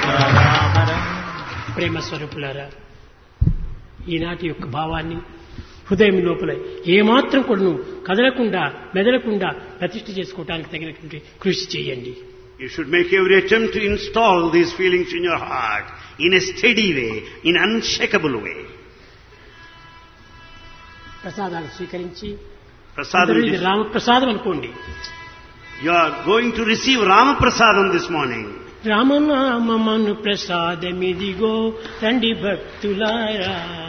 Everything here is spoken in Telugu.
ప్రేమ స్వరూపులారా ఈనాటి యొక్క భావాన్ని హృదయం లోపల ఏమాత్రం కూడా కదలకుండా మెదలకుండా ప్రతిష్ఠ చేసుకోవడానికి తగినటువంటి కృషి చేయండి You should make every attempt to install these feelings in your heart in a steady way, in unshakable way. ప్రసాదాలు స్వీకరించి Prasadam, అందరూ ఇది is- రామప్రసాదం అనుకోండి you are going to receive Rama Prasadam this morning. రామనామమను ప్రసాదమిదిగో రండి భక్తులారా